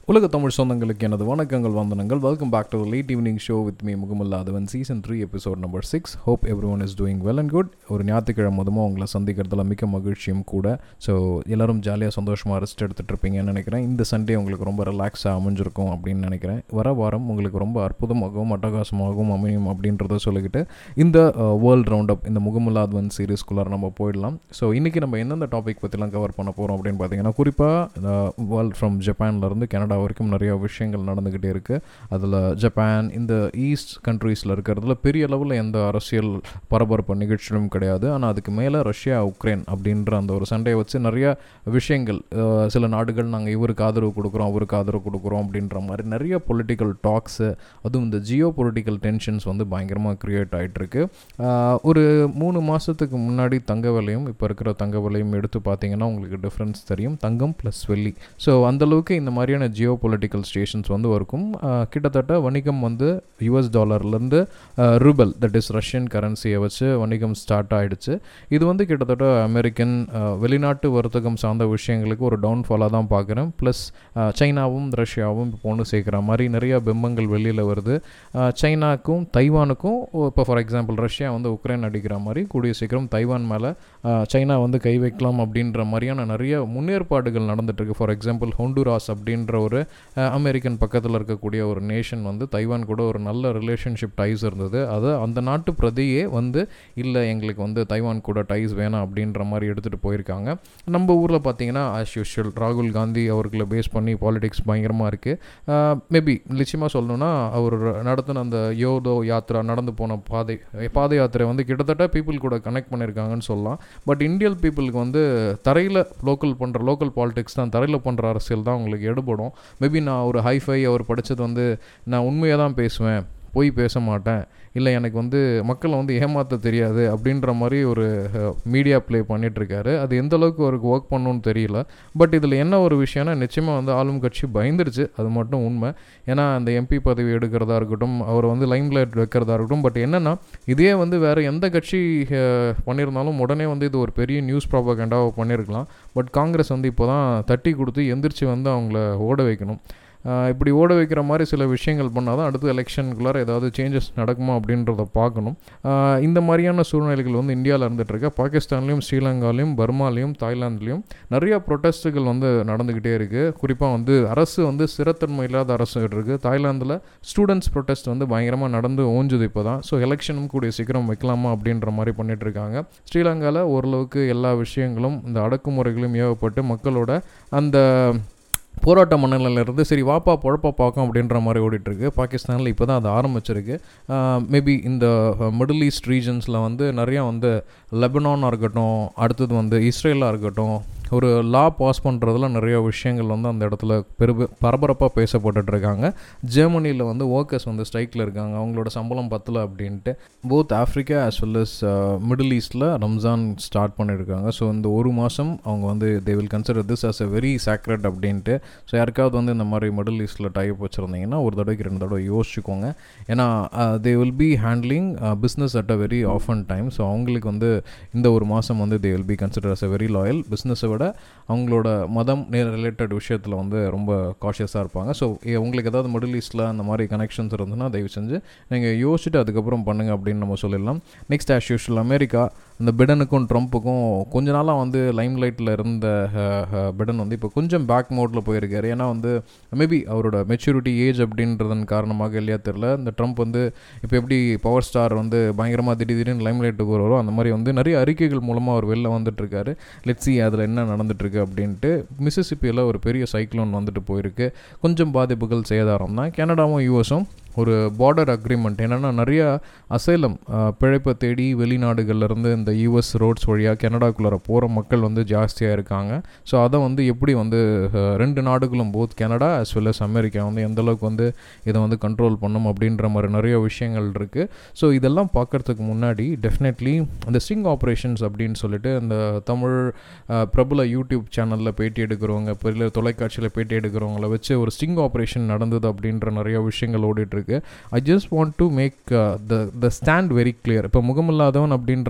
உலக தமிழ் சொந்தங்களுக்கு எனது வணக்கங்கள் வந்தனங்கள் welcome back to late evening show with me முகமல்லாதவன் season three episode number six hope everyone is doing well and good ஒரு ஞாயிற்றுக்கிழமை மொதமாக உங்களை சந்திக்கிறதுல மிக்க மகிழ்ச்சியும் கூட ஸோ எல்லோரும் ஜாலியாக சந்தோஷமாக ரெஸ்ட் எடுத்துகிட்டு இருப்பீங்கன்னு நினைக்கிறேன் இந்த சண்டே உங்களுக்கு ரொம்ப ரிலாக்ஸாக அமைஞ்சிருக்கும் அப்படின்னு நினைக்கிறேன் வர வாரம் உங்களுக்கு ரொம்ப அற்புதமாகவும் அட்டகாசமாகவும் அமையும் அப்படின்றத சொல்லிக்கிட்டு இந்த வேர்ல்ட் ரவுண்ட் அப் இந்த முகமுல்லாதவன் சீரீஸ்குள்ளார நம்ம போயிடலாம் ஸோ இன்றைக்கி நம்ம எந்தெந்த டாபிக் பற்றிலாம் கவர் பண்ண போகிறோம் அப்படின்னு பார்த்தீங்கன்னா குறிப்பாக வேர்ல்ட் ஃப்ரம் ஜப்பான்லேருந்து கனடா வரைக்கும் நிறைய விஷயங்கள் நடந்துக்கிட்டே இருக்குது அதில் ஜப்பான் இந்த ஈஸ்ட் கண்ட்ரீஸில் இருக்கிறதுல பெரிய அளவில் எந்த அரசியல் பரபரப்பு நிகழ்ச்சியும் கிடையாது ஆனால் அதுக்கு மேலே ரஷ்யா உக்ரைன் அப்படின்ற அந்த ஒரு சண்டையை வச்சு நிறைய விஷயங்கள் அஹ், சில நாடுகள் நாங்கள் இவருக்கு ஆதரவு கொடுக்குறோம் அவருக்கு ஆதரவு கொடுக்குறோம் அப்படின்ற மாதிரி நிறைய பொலிட்டிக்கல் டாக்ஸு அதுவும் இந்த ஜியோ பொலிட்டிக்கல் டென்ஷன்ஸ் வந்து பயங்கரமாக க்ரியேட் ஆகிட்டுருக்கு ஒரு மூணு மாதத்துக்கு முன்னாடி தங்க விலையும் இப்போ இருக்கிற தங்க விலையும் எடுத்து பார்த்தீங்கன்னா உங்களுக்கு டிஃப்ரென்ஸ் தெரியும் தங்கம் ப்ளஸ் வெள்ளி ஸோ அந்தளவுக்கு இந்த மாதிரியான ஜியோ பொலிட்டிக்கல் ஸ்டேஷன்ஸ் வந்து இருக்கும் ஆஹ் கிட்டத்தட்ட வணிகம் வந்து யூஎஸ் டாலர்லேருந்து ரூபல் தட் இஸ் ரஷ்யன் கரன்சியை வச்சு வணிகம் ஸ்டார்ட் ஆயிடுச்சு இது வந்து கிட்டத்தட்ட அமெரிக்கன் ஆஹ் வெளிநாட்டு வர்த்தகம் சார்ந்த விஷயங்களுக்கு ஒரு டவுன்ஃபாலாக தான் பார்க்குறேன் ப்ளஸ் சைனாவும் ரஷ்யாவும் இப்போ ஒன்று சேர்க்குற மாதிரி நிறைய பிம்பங்கள் வெளியில் வருது ஆஹ் சைனாக்கும் தைவானுக்கும் இப்போ ஃபார் எக்ஸாம்பிள் ரஷ்யா வந்து உக்ரைன் அடிக்கிற மாதிரி கூடிய சீக்கிரம் தைவான் மேலே சைனா வந்து கை வைக்கலாம் அப்படின்ற மாதிரியான நிறைய முன்னேற்பாடுகள் நடந்துட்டுருக்கு ஃபார் எக்ஸாம்பிள் ஹொண்டுராஸ் அப்படின்ற ஒரு அஹ், அமெரிக்கன் பக்கத்தில் இருக்கக்கூடிய ஒரு நேஷன் வந்து தைவான் கூட ஒரு நல்ல ரிலேஷன்ஷிப் டைஸ் இருந்தது அது அந்த நாட்டு பிரதியே வந்து இல்லை எங்களுக்கு வந்து தைவான் கூட டைஸ் வேணாம் அப்படின்ற மாதிரி எடுத்துகிட்டு போயிருக்காங்க நம்ம ஊரில் பார்த்தீங்கன்னா ஆஸ் யூஷுவல் ராகுல் காந்தி அவர்களை பேஸ் பண்ணி பாலிடிக்ஸ் பயங்கரமாக இருக்குது மேபி நிச்சயமாக சொல்லணும்னா அவர் நடத்தின அந்த யோதோ யாத்ரா நடந்து போன பாதை பாத யாத்திரை வந்து கிட்டத்தட்ட பீப்புள் கூட கனெக்ட் பண்ணியிருக்காங்கன்னு சொல்லலாம் பட் இந்தியன் பீப்புளுக்கு வந்து தரையில் லோக்கல் பண்ணுற லோக்கல் பாலிடிக்ஸ் தான் தரையில் பண்ணுற அரசியல் தான் உங்களுக்கு எடுபடும் மேபி நான் ஒரு ஹைஃபை அவர் படித்தது வந்து நான் உண்மையாக தான் பேசுவேன் போய் பேச மாட்டேன் இல்லை எனக்கு வந்து மக்களை வந்து ஏமாற்ற தெரியாது அப்படின்ற மாதிரி ஒரு மீடியா ப்ளே பண்ணிகிட்ருக்காரு அது எந்த அளவுக்கு அவருக்கு ஒர்க் பண்ணணும்னு தெரியல பட் இதில் என்ன ஒரு விஷயம்னா நிச்சயமாக வந்து ஆளும் கட்சி பயந்துருச்சு அது மட்டும் உண்மை ஏன்னா அந்த எம்பி பதவி எடுக்கிறதா இருக்கட்டும் அவர் வந்து லைம் லைட் வைக்கிறதா இருக்கட்டும் பட் என்னென்னா இதே வந்து வேறு எந்த கட்சி அஹ், பண்ணியிருந்தாலும் உடனே வந்து இது ஒரு பெரிய நியூஸ் ப்ராபகண்டாக பண்ணியிருக்கலாம் பட் காங்கிரஸ் வந்து இப்போ தான் தட்டி கொடுத்து எந்திரிச்சு வந்து அவங்கள ஓட வைக்கணும் ஆஹ் இப்படி ஓட வைக்கிற மாதிரி சில விஷயங்கள் பண்ணால் தான் அடுத்த எலெக்ஷனுக்குள்ளார ஏதாவது சேஞ்சஸ் நடக்குமா அப்படின்றத பார்க்கணும் ஆஹ் இந்த மாதிரியான சூழ்நிலைகள் வந்து இந்தியாவில் இருந்துகிட்ருக்கு பாகிஸ்தான்லேயும் ஸ்ரீலங்காலையும் பர்மாலையும் தாய்லாந்துலேயும் நிறைய ப்ரொட்டஸ்ட்டுகள் வந்து நடந்துக்கிட்டே இருக்குது குறிப்பாக வந்து அரசு வந்து ஸ்திரத்தன்மை இல்லாத அரசு இருக்குது தாய்லாந்தில் ஸ்டூடெண்ட்ஸ் ப்ரொட்டஸ்ட் வந்து பயங்கரமாக நடந்து ஓஞ்சுது இப்போ தான் ஸோ எலெக்ஷனும் கூடிய சீக்கிரம் வைக்கலாமா அப்படின்ற மாதிரி பண்ணிட்டு இருக்காங்க ஸ்ரீலங்காவில் ஓரளவுக்கு எல்லா விஷயங்களும் இந்த அடக்குமுறைகளும் ஏவப்பட்டு மக்களோட அந்த போராட்ட மன்னனில் இருந்து சரி வாப்பா பொழப்பா பார்க்கும் அப்படின்ற மாதிரி ஓடிட்டுருக்கு பாகிஸ்தானில் இப்போ தான் அது ஆரம்பிச்சிருக்கு மேபி இந்த மிடில் ஈஸ்ட் ரீஜன்ஸில் வந்து நிறையா வந்து லெபனானாக இருக்கட்டும் அடுத்தது வந்து இஸ்ரேலாக இருக்கட்டும் ஒரு லா பாஸ் பண்ணுறதுல நிறைய விஷயங்கள் வந்து அந்த இடத்துல பெரு பரபரப்பாக பேசப்பட்டுட்டு இருக்காங்க ஜெர்மனியில் வந்து ஒர்க்கர்ஸ் வந்து ஸ்ட்ரைக்கில் இருக்காங்க அவங்களோட சம்பளம் பத்தலை அப்படின்ட்டு both Africa as well as middle ஈஸ்டில் ரம்ஜான் ஸ்டார்ட் பண்ணியிருக்காங்க ஸோ இந்த ஒரு மாதம் அவங்க வந்து they will consider this as a very sacred அப்படின்ட்டு ஸோ யாருக்காவது வந்து இந்த மாதிரி மிடில் ஈஸ்டில் டைப் வச்சுருந்தீங்கன்னா ஒரு தடவைக்கு ரெண்டு தடவை யோசிச்சுக்கோங்க ஏன்னா they will be handling business at a very often time so அவங்களுக்கு வந்து இந்த ஒரு மாதம் வந்து they will be consider as a very loyal பிஸ்னஸை விட அவங்களோட மதம் ரிலேட்டட் விஷயத்தில் வந்து ரொம்ப காஷியஸாக இருப்பாங்க ஸோ உங்களுக்கு ஏதாவது மிடில் ஈஸ்டில் அந்த மாதிரி கனெக்ஷன்ஸ் இருந்ததுன்னா தயவு செஞ்சு நீங்கள் யோசிச்சுட்டு அதுக்கப்புறம் பண்ணுங்க அப்படின்னு நம்ம சொல்லிடலாம் நெக்ஸ்ட் ஆஸ் யூஷுவல் அமெரிக்கா இந்த பிடனுக்கும் ட்ரம்ப்புக்கும் கொஞ்ச நாளாக வந்து லைம் லைட்டில் இருந்த அஹ், அஹ், பிடன் வந்து இப்போ கொஞ்சம் பேக் மோடில் போயிருக்காரு ஏன்னா வந்து மேபி அவரோட மெச்சூரிட்டி ஏஜ் அப்படின்றதன் காரணமாக இல்லையா தெரில இந்த ட்ரம்ப் வந்து இப்போ எப்படி பவர் ஸ்டார் வந்து பயங்கரமாக திடீர் திடீர்னு லைம் லைட்டுக்கு வருவாரோ அந்த மாதிரி வந்து நிறைய அறிக்கைகள் மூலமாக அவர் வெளில வந்துட்டுருக்காரு லெட்ஸி அதில் என்ன நடந்துட்டுருக்கு அப்படின்ட்டு மிசிசிப்பியில் ஒரு பெரிய சைக்ளோன் வந்துட்டு போயிருக்கு கொஞ்சம் பாதிப்புகள் சேதாரம் தான் கனடாவும் யூஎஸும் ஒரு பார்டர் அக்ரிமெண்ட் என்னென்னா நிறைய அசைலம் பிழைப்பை தேடி வெளிநாடுகள்லேருந்து இந்த யூஎஸ் ரோட்ஸ் வழியாக கனடாக்குள்ளார போகிற மக்கள் வந்து ஜாஸ்தியாக இருக்காங்க ஸோ அதை வந்து எப்படி வந்து அஹ், ரெண்டு நாடுகளும் both Canada as well as America வந்து எந்த அளவுக்கு வந்து இதை வந்து கண்ட்ரோல் பண்ணும் அப்படின்ற மாதிரி நிறைய விஷயங்கள் இருக்குது ஸோ இதெல்லாம் பார்க்கறதுக்கு முன்னாடி டெஃபினெட்லி இந்த ஸ்டிங் ஆப்ரேஷன்ஸ் அப்படின்னு சொல்லிட்டு இந்த தமிழ் அஹ், பிரபல யூடியூப் சேனலில் பேட்டி எடுக்கிறவங்க பெரிய தொலைக்காட்சியில் பேட்டி எடுக்கிறவங்கள வச்சு ஒரு ஸ்டிங் ஆப்ரேஷன் நடந்தது அப்படின்ற நிறைய விஷயங்கள் ஓடிட்டு இருக்கு I just want to make the the stand very clear இப்போ முகமில்லாதவன் அப்படின்றனா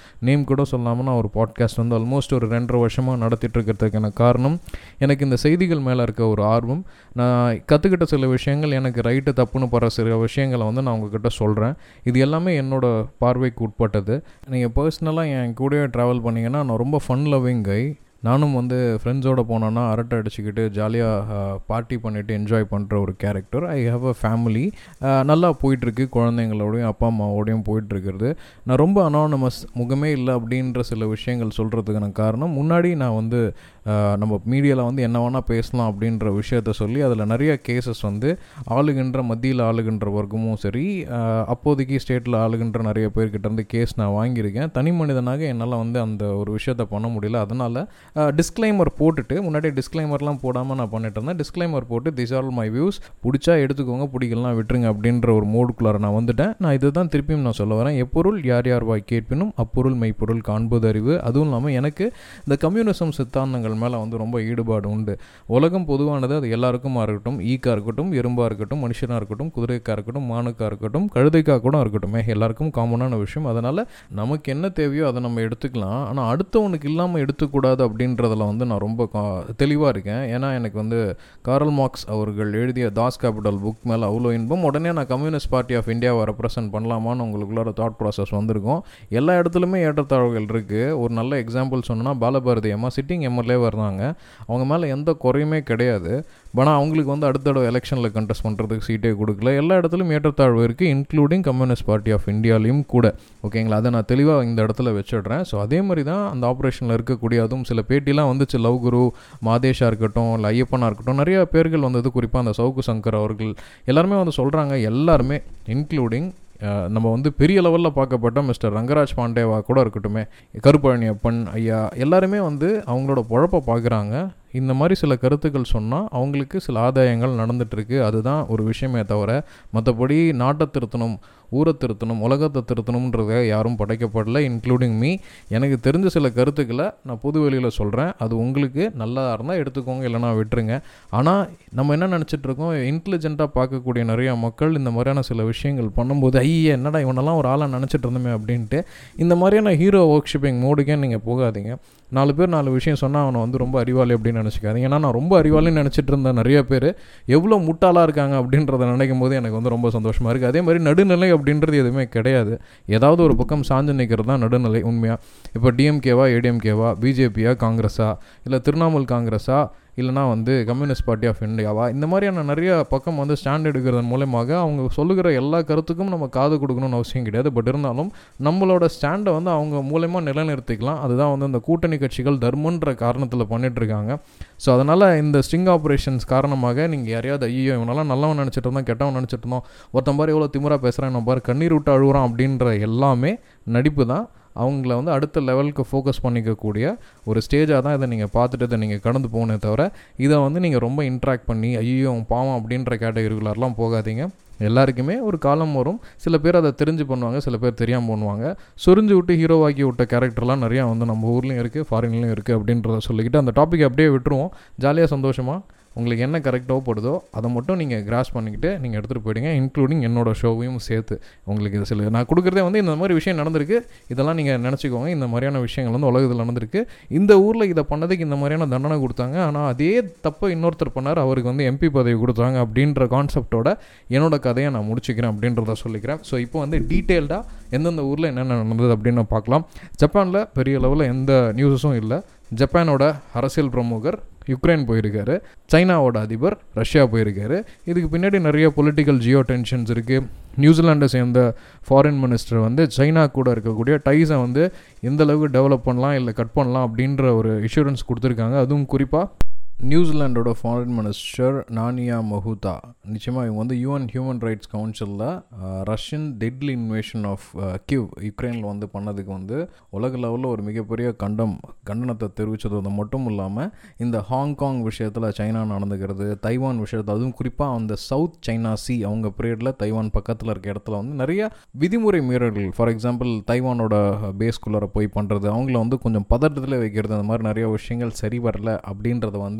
நேம் கூட சொல்லாமல் நான் ஒரு பாட்காஸ்ட் வந்து ஆல்மோஸ்ட் ஒரு ரெண்டரை வருஷமாக நடத்திட்டு இருக்கிறதுக்கான காரணம் எனக்கு இந்த செய்திகள் மேலே இருக்க ஒரு ஆர்வம் நான் கற்றுக்கிட்ட சில விஷயங்கள் எனக்கு ரைட்டு தப்புன்னு போகிற சில விஷயங்களை வந்து நான் உங்ககிட்ட சொல்கிறேன் இது எல்லாமே என்னோட பார்வைக்கு உட்பட்டது நீங்கள் பர்சனலாக என் கூடவே ட்ராவல் பண்ணிங்கன்னா நான் ரொம்ப ஃபன் லவ்விங் கை நானும் வந்து ஃப்ரெண்ட்ஸோடு போனோன்னா அரட்டை அடிச்சுக்கிட்டு ஜாலியாக பார்ட்டி பண்ணிவிட்டு என்ஜாய் பண்ணுற ஒரு character I have a family நல்லா போயிட்டுருக்கு குழந்தைங்களோடையும் அப்பா அம்மாவோடையும் போயிட்டுருக்கிறது நான் ரொம்ப அனானமஸ் முகமே இல்லை அப்படின்ற சில விஷயங்கள் சொல்கிறதுக்கான காரணம் முன்னாடி நான் வந்து நம்ம மீடியாவில் வந்து என்ன வேணால் பேசலாம் அப்படின்ற விஷயத்த சொல்லி அதில் நிறைய கேசஸ் வந்து ஆளுகின்ற மத்தியில் ஆளுகின்ற வர்க்கமும் சரி அப்போதைக்கு ஸ்டேட்டில் ஆளுகின்ற நிறைய பேர்கிட்ட இருந்து கேஸ் நான் வாங்கியிருக்கேன் தனி மனிதனாக என்னால் வந்து அந்த ஒரு விஷயத்த பண்ண முடியல அதனால் டிஸ்க்ளைமர் போட்டுட்டு முன்னாடி டிஸ்க்ளைமர்லாம் போடாமல் நான் பண்ணிட்டு இருந்தேன் டிஸ்க்ளைமர் போட்டு திஸ் ஆல் மை வியூஸ் பிடிச்சா எடுத்துக்கோங்க பிடிக்கலாம் விட்டுருங்க அப்படின்ற ஒரு மோடுக்குள்ளார நான் வந்துட்டேன் நான் இதை தான் திருப்பியும் நான் சொல்ல வரேன் எப்பொருள் யார் யார் வாய் கேட்பினும் அப்பொருள் மெய்ப்பொருள் காண்பது அறிவு அதுவும் இல்லாமல் எனக்கு இந்த கம்யூனிசம் சித்தாந்தங்கள் மேலே வந்து ரொம்ப ஈடுபாடு உண்டு உலகம் பொதுவானது அது எல்லாருக்குமா இருக்கட்டும் ஈக்காக இருக்கட்டும் எறும்பாக இருக்கட்டும் மனுஷனாக இருக்கட்டும் குதிரைக்காக இருக்கட்டும் மானுக்காக இருக்கட்டும் கழுதைக்காக கூட இருக்கட்டும் எல்லாருக்கும் காமனான விஷயம் அதனால் நமக்கு என்ன தேவையோ அதை நம்ம எடுத்துக்கலாம் ஆனால் அடுத்தவனுக்கு இல்லாமல் எடுத்துக்கூடாது அப்படின்றதில் வந்து நான் ரொம்ப தெளிவாக இருக்கேன் ஏன்னா எனக்கு வந்து காரல் மார்க்ஸ் அவர்கள் எழுதிய தாஸ் கேபிட்டல் புக் மேலே அவ்வளோ இன்பம் உடனே நான் கம்யூனிஸ்ட் பார்ட்டி ஆஃப் இந்தியாவை ரெப்ரசென்ட் பண்ணலாமான்னு உங்களுக்குள்ளார தாட் ப்ராசஸ் வந்திருக்கும் எல்லா இடத்துலையுமே ஏற்றத்தாழ்வுகள் இருக்குது ஒரு நல்ல எக்ஸாம்பிள் சொன்னோன்னா பாலபாரதி அம்மா சிட்டிங் எம்எல்ஏ இருந்தாங்க அவங்க மேலே எந்த குறையுமே கிடையாது ஆனால் அவங்களுக்கு வந்து அடுத்த தடவை எலெக்ஷனில் கண்டெஸ்ட் பண்ணுறதுக்கு சீட்டே கொடுக்கல எல்லா இடத்துலையும் ஏற்றத்தாழ்வு இருக்குது இன்க்ளூடிங் கம்யூனிஸ்ட் பார்ட்டி ஆஃப் இந்தியாலையும் கூட ஓகேங்களா அதை நான் தெளிவாக இந்த இடத்துல வச்சிடுறேன் ஸோ அதே மாதிரி தான் அந்த ஆப்ரேஷனில் இருக்கக்கூடிய அதுவும் சில பேட்டிலாம் வந்துச்சு லவ் குரு மாதேஷா இருக்கட்டும் இல்லை ஐயப்பனாக இருக்கட்டும் நிறைய பேர்கள் வந்தது குறிப்பாக அந்த சவுக்கு சங்கர் அவர்கள் எல்லாருமே வந்து சொல்கிறாங்க எல்லாருமே இன்க்ளூடிங் நம்ம வந்து பெரிய லெவலில் பார்க்கப்பட்ட மிஸ்டர் ரங்கராஜ் பாண்டேவா கூட இருக்கட்டுமே கருப்பழனி அப்பன் ஐயா எல்லாருமே வந்து அவங்களோட பொழப்பை பார்க்குறாங்க இந்த மாதிரி சில கருத்துக்கள் சொன்னால் அவங்களுக்கு சில ஆதாயங்கள் நடந்துகிட்ருக்கு அதுதான் ஒரு விஷயமே தவிர மற்றபடி நாட்டை திருத்தணும் ஊரை திருத்தணும் உலகத்தை திருத்தணுன்றத யாரும் படைக்கப்படல இன்க்ளூடிங் மீ எனக்கு தெரிஞ்ச சில கருத்துக்களை நான் பொது வெளியில் சொல்கிறேன் அது உங்களுக்கு நல்லா இருந்தால் எடுத்துக்கோங்க இல்லைனா விட்டுருங்க ஆனால் நம்ம என்ன நினச்சிட்ருக்கோம் இன்டெலிஜென்ட்டாக பார்க்கக்கூடிய நிறையா மக்கள் இந்த மாதிரியான சில விஷயங்கள் பண்ணும்போது ஐயே என்னடா இவனெல்லாம் ஒரு ஆளாக நினச்சிட்டு இருந்தோமே அப்படின்ட்டு இந்த மாதிரியான ஹீரோ ஒர்க் ஷிப்பிங் மோடுக்கே நீங்கள் போகாதீங்க நாலு பேர் நாலு விஷயம் சொன்னால் அவனை வந்து ரொம்ப அறிவாளி அப்படின்னு நினச்சிக்காதீங்க ஏன்னா நான் ரொம்ப அறிவாளின்னு நினச்சிட்டு இருந்த நிறைய பேர் எவ்வளோ முட்டாளாக இருக்காங்க அப்படின்றத நினைக்கும் போது எனக்கு வந்து ரொம்ப சந்தோஷமாக இருக்குது அதே மாதிரி நடுநிலை அப்படின்றது எதுவுமே கிடையாது ஏதாவது ஒரு பக்கம் சாஞ்சு நிற்கிறது தான் நடுநிலை உண்மையாக இப்போ டிஎம்கேவா ஏடிஎம்கேவா பிஜேபியா காங்கிரஸா இல்லை திரிணாமுல் காங்கிரஸா இல்லைனா வந்து கம்யூனிஸ்ட் பார்ட்டி ஆஃப் இந்தியாவா இந்த மாதிரியான நிறைய பக்கம் வந்து ஸ்டாண்ட் எடுக்கிறதன் மூலயமாக அவங்க சொல்லுகிற எல்லா கருத்துக்கும் நம்ம காது கொடுக்கணும்னு அவசியம் கிடையாது பட் இருந்தாலும் நம்மளோட ஸ்டாண்டை வந்து அவங்க மூலயமா நிலைநிறுத்திக்கலாம் அதுதான் வந்து இந்த கூட்டணி கட்சிகள் தர்மன்ற காரணத்தில் பண்ணிகிட்ருக்காங்க ஸோ அதனால் இந்த ஸ்ட்ரிங் ஆப்ரேஷன்ஸ் காரணமாக நீங்கள் யாரையாவது ஐயோ இவனெல்லாம் நல்லவன் நினச்சிட்டு இருந்தோம் கெட்டவன் நினச்சிட்டு இருந்தோம் ஒருத்தன் பாரு எவ்வளோ திமுறா பேசுகிறான் நம்ம பாரு கண்ணீர் விட்டு அழுகுறான் அப்படின்ற எல்லாமே நடிப்பு தான் அவங்கள வந்து அடுத்த லெவலுக்கு ஃபோக்கஸ் பண்ணிக்கக்கூடிய ஒரு ஸ்டேஜாக தான் இதை நீங்கள் பார்த்துட்டு இதை நீங்கள் கடந்து போகணே தவிர இதை வந்து நீங்கள் ரொம்ப இன்ட்ராக்ட் பண்ணி ஐயோ பாவம் அப்படின்ற கேட்டகரிக்குள்ளலாம் போகாதீங்க எல்லாருக்குமே ஒரு காலம் வரும் சில பேர் அதை தெரிஞ்சு பண்ணுவாங்க சில பேர் தெரியாமல் பண்ணுவாங்க சொரிஞ்சு விட்டு ஹீரோவாக்கி விட்ட கேரக்டர்லாம் நிறையா வந்து நம்ம ஊர்லேயும் இருக்குது ஃபாரின்லேயும் இருக்குது அப்படின்றத சொல்லிக்கிட்டு அந்த டாப்பிக் அப்படியே விட்டுருவோம் ஜாலியாக சந்தோஷமாக உங்களுக்கு என்ன கரெக்டாக படுதோ அதை மட்டும் நீங்கள் கிராஸ் பண்ணிக்கிட்டு நீங்கள் எடுத்துகிட்டு போயிடுங்க இன்க்ளூடிங் என்னோட ஷோவையும் சேர்த்து உங்களுக்கு இது சில நான் கொடுக்குறதே வந்து இந்த மாதிரி விஷயம் நடந்திருக்கு இதெல்லாம் நீங்கள் நினச்சிக்கோங்க இந்த மாதிரியான விஷயங்கள் வந்து உலகத்தில் நடந்திருக்கு இந்த ஊரில் இதை பண்ணதுக்கு இந்த மாதிரியான தண்டனை கொடுத்தாங்க ஆனால் அதே தப்பை இன்னொருத்தர் பண்ணார் அவருக்கு வந்து எம்பி பதவி கொடுத்தாங்க அப்படின்ற கான்செப்டோட என்னோட கதையை நான் முடிச்சுக்கிறேன் அப்படின்றத சொல்லிக்கிறேன் ஸோ இப்போ வந்து டீட்டெயில்டாக எந்தெந்த ஊரில் என்னென்ன நடந்தது அப்படின்னு பார்க்கலாம் ஜப்பானில் பெரிய லெவலில் எந்த நியூஸஸும் இல்லை ஜப்பானோட அரசியல் பிரமுகர் யுக்ரைன் போயிருக்காரு சைனாவோட அதிபர் ரஷ்யா போயிருக்காரு இதுக்கு பின்னாடி நிறைய பொலிட்டிக்கல் ஜியோ டென்ஷன்ஸ் இருக்குது நியூசிலாண்டை சேர்ந்த ஃபாரின் மினிஸ்டர் வந்து சைனா கூட இருக்கக்கூடிய டைஸை வந்து எந்த அளவுக்கு டெவலப் பண்ணலாம் இல்லை கட் பண்ணலாம் அப்படின்ற ஒரு இன்சூரன்ஸ் கொடுத்துருக்காங்க அதுவும் குறிப்பாக நியூசிலாண்டோட ஃபாரின் மினிஸ்டர் நானியா மஹூதா நிச்சயமாக இவங்க வந்து யூஎன் ஹியூமன் ரைட்ஸ் கவுன்சிலில் Russian deadly invasion of Kyiv யுக்ரைனில் வந்து பண்ணதுக்கு வந்து உலக லெவலில் ஒரு மிகப்பெரிய கண்டம் கண்டனத்தை தெரிவித்தது மட்டும் இல்லாமல் இந்த ஹாங்காங் விஷயத்தில் சைனா நடந்துக்கிறது தைவான் விஷயத்தில் அதுவும் குறிப்பாக அந்த சவுத் சைனா சி அவங்க பீரியடில் தைவான் பக்கத்தில் இருக்க இடத்துல வந்து நிறைய விதிமுறை மீறல்கள் ஃபார் எக்ஸாம்பிள் தைவானோட பேஸ்குள்ளார போய் பண்ணுறது அவங்கள வந்து கொஞ்சம் பதட்டத்தில் வைக்கிறது அந்த மாதிரி நிறைய விஷயங்கள் சரி வரல அப்படின்றத வந்து